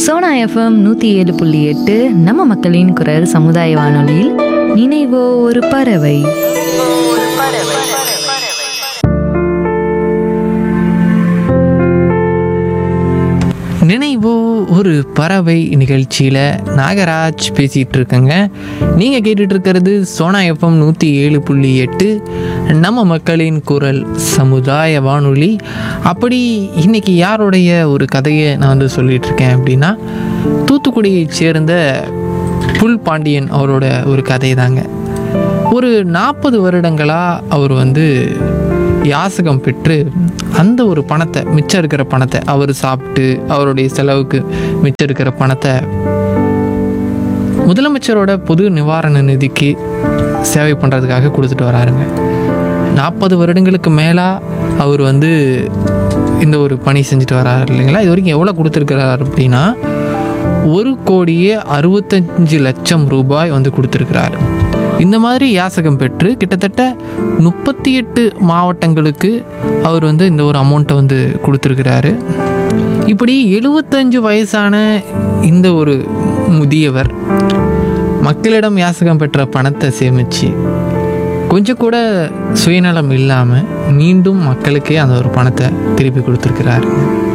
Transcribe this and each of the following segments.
Sona FM நூற்றி ஏழு புள்ளி எட்டு நம்ம மக்களின் குரல் சமுதாய வானொலியில் நினைவோ ஒரு பறவை நினைவோ ஒரு பறவை நிகழ்ச்சியில் நாகராஜ் பேசிகிட்டு இருக்கேங்க நீங்கள் கேட்டுட்டு இருக்கிறது சோனா எஃப்எம் நூற்றி ஏழு புள்ளி எட்டு நம்ம மக்களின் குரல் சமுதாய வானொலி அப்படி இன்னைக்கு யாருடைய ஒரு கதையை நான் வந்து சொல்லிட்டு இருக்கேன் அப்படின்னா தூத்துக்குடியைச் சேர்ந்த புல் பாண்டியன் அவரோட ஒரு கதை தாங்க ஒரு நாற்பது வருடங்களாக அவர் வந்து யாசகம் பெற்று அந்த ஒரு பணத்தை மிச்சம் இருக்கிற பணத்தை அவர் சாப்பிட்டு அவருடைய செலவுக்கு மிச்சம் இருக்கிற பணத்தை முதலமைச்சரோட பொது நிவாரண நிதிக்கு சேவை பண்ணுறதுக்காக கொடுத்துட்டு வராருங்க நாற்பது வருடங்களுக்கு மேலாக அவர் வந்து இந்த ஒரு பணி செஞ்சுட்டு வராரு இல்லைங்களா இது வரைக்கும் எவ்வளோ கொடுத்துருக்கிறார் அப்படின்னா ஒரு கோடியே அறுபத்தஞ்சு லட்சம் ரூபாய் வந்து கொடுத்துருக்கிறாரு இந்த மாதிரி யாசகம் பெற்று கிட்டத்தட்ட முப்பத்தி எட்டு மாவட்டங்களுக்கு அவர் வந்து இந்த ஒரு அமௌண்ட்டை வந்து கொடுத்துருக்கிறாரு இப்படி எழுபத்தஞ்சு வயசான இந்த ஒரு முதியவர் மக்களிடம் யாசகம் பெற்ற பணத்தை சேமித்து கொஞ்சம் கூட சுயநலம் இல்லாமல் மீண்டும் மக்களுக்கே அந்த ஒரு பணத்தை திருப்பி கொடுத்துருக்கிறாரு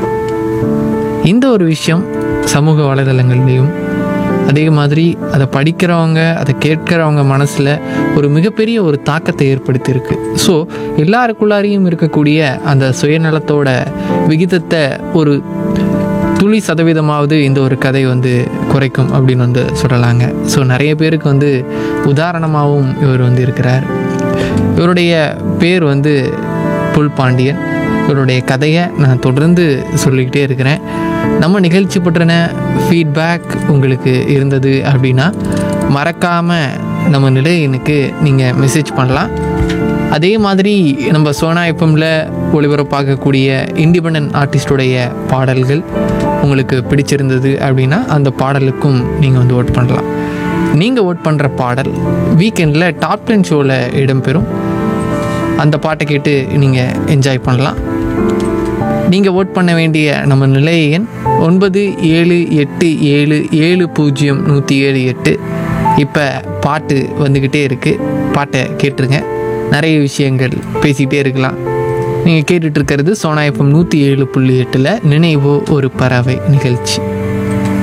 இந்த ஒரு விஷயம் சமூக வலைதளங்கள்லேயும் அதே மாதிரி அதை படிக்கிறவங்க அதை கேட்குறவங்க மனசில் ஒரு மிகப்பெரிய ஒரு தாக்கத்தை ஏற்படுத்தியிருக்கு ஸோ எல்லாருக்குள்ளாரையும் இருக்கக்கூடிய அந்த சுயநலத்தோட விகிதத்தை ஒரு துளி சதவீதமாவது இந்த ஒரு கதை வந்து குறைக்கும் அப்படின்னு வந்து சொல்லலாங்க ஸோ நிறைய பேருக்கு வந்து உதாரணமாகவும் இவர் வந்து இருக்கிறார் இவருடைய பேர் வந்து புல் பாண்டியன் இவருடைய கதையை நான் தொடர்ந்து சொல்லிக்கிட்டே இருக்கிறேன் நம்ம நிகழ்ச்சி பற்றின ஃபீட்பேக் உங்களுக்கு இருந்தது அப்படின்னா மறக்காமல் நம்ம நிலையனுக்கு நீங்கள் மெசேஜ் பண்ணலாம் அதே மாதிரி நம்ம சோனா எஃப்எம்ல ஒளிபரப்பாகக்கூடிய இண்டிபெண்ட் ஆர்டிஸ்டுடைய பாடல்கள் உங்களுக்கு பிடிச்சிருந்தது அப்படின்னா அந்த பாடலுக்கும் நீங்கள் வந்து ஓட் பண்ணலாம் நீங்கள் ஓட் பண்ணுற பாடல் வீக்கெண்டில் டாப் டென் ஷோவில் இடம்பெறும் அந்த பாட்டை கேட்டு நீங்கள் என்ஜாய் பண்ணலாம் நீங்கள் ஓட் பண்ண வேண்டிய நம்ம நிலைய எண் ஒன்பது ஏழு எட்டு ஏழு ஏழு பூஜ்ஜியம் நூற்றி ஏழு எட்டு இப்போ பாட்டு வந்துக்கிட்டே இருக்குது பாட்டை கேட்டுருங்க நிறைய விஷயங்கள் பேசிக்கிட்டே இருக்கலாம் நீங்கள் கேட்டுட்டு இருக்கிறது சோனா எஃப்எம் நூற்றி ஏழு புள்ளி எட்டில் நினைவோ ஒரு பறவை நிகழ்ச்சி